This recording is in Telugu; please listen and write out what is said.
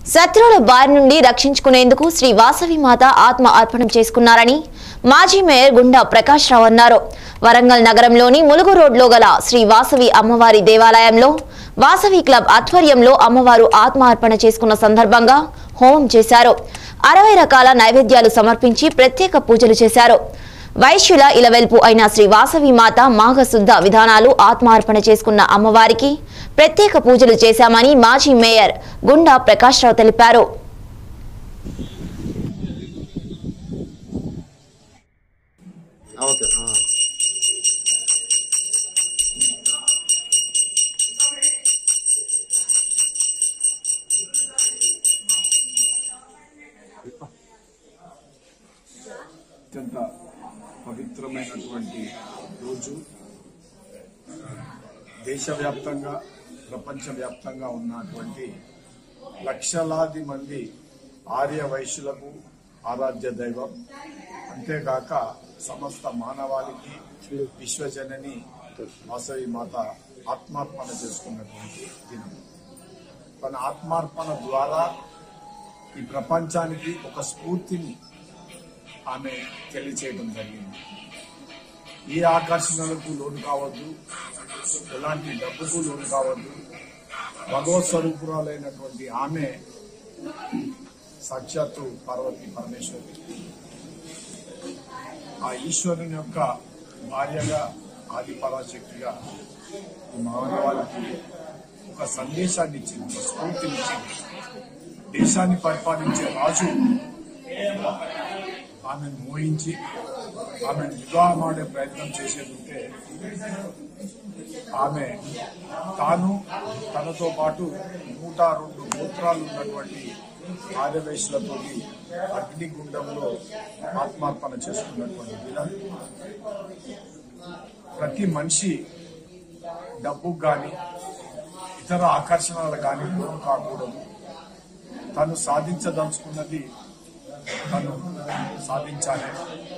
శత్రువుల బారి నుండి రక్షించుకునేందుకు శ్రీ వాసవి మాత ఆత్మ అర్పణం చేసుకున్నారని మాజీ మేయర్ గుండా ప్రకాష్ రావు అన్నారు వరంగల్ నగరంలోని ములుగు రోడ్లో గల శ్రీ వాసవి అమ్మవారి దేవాలయంలో వాసవి క్లబ్ ఆధ్వర్యంలో అమ్మవారు ఆత్మ అర్పణ చేసుకున్న సందర్భంగా హోమం చేశారు అరవై రకాల నైవేద్యాలు సమర్పించి ప్రత్యేక పూజలు చేశారు వైశ్యుల ఇలవెల్పు అయిన శ్రీ వాసవి మాత మాఘశుద్ధ విధానాలు ఆత్మార్పణ చేసుకున్న అమ్మవారికి ప్రత్యేక పూజలు చేశామని మాజీ మేయర్ గుండా ప్రకాశ్రావు తెలిపారు ఓకే అత్యంత పవిత్రమైనటువంటి రోజు దేశవ్యాప్తంగా ప్రపంచవ్యాప్తంగా ఉన్నటువంటి లక్షలాది మంది ఆర్య వైశ్యులకు ఆరాధ్య దైవం అంతేకాక సమస్త మానవాళికి విశ్వజనని వాసవి మాత ఆత్మార్పణ చేసుకున్నటువంటి దినం తన ఆత్మార్పణ ద్వారా ఈ ప్రపంచానికి ఒక స్ఫూర్తిని ఆమె తెలియచేయడం జరిగింది ఏ ఆకర్షణలకు లోను కావద్దు ఎలాంటి డబ్బుకు లోను కావద్దు భగవత్ స్వరూపురాలైనటువంటి ఆమె సాక్షాత్తు పార్వతి పరమేశ్వరి ఆ ఈశ్వరుని యొక్క భార్యగా ఆది పరాశక్తిగా ఈ మానవాళికి ఒక సందేశాన్ని ఇచ్చింది ఒక స్ఫూర్తిని ఇచ్చింది దేశాన్ని పరిపాలించే రాజు ఆమెను మోహించి ఆమెను వివాహమాడే ప్రయత్నం చేసేదుంటే ఆమె తాను తనతో పాటు నూట రెండు గోత్రాలు ఉన్నటువంటి ఆర్యవేశులతో అగ్నిగుండంలో ఆత్మార్పణ చేసుకున్నటువంటి దినం ప్రతి మనిషి డబ్బుకు కానీ ఇతర ఆకర్షణలు కానీ దూరం కాకూడదు తను సాధించదలుచుకున్నది తను సాధించాలి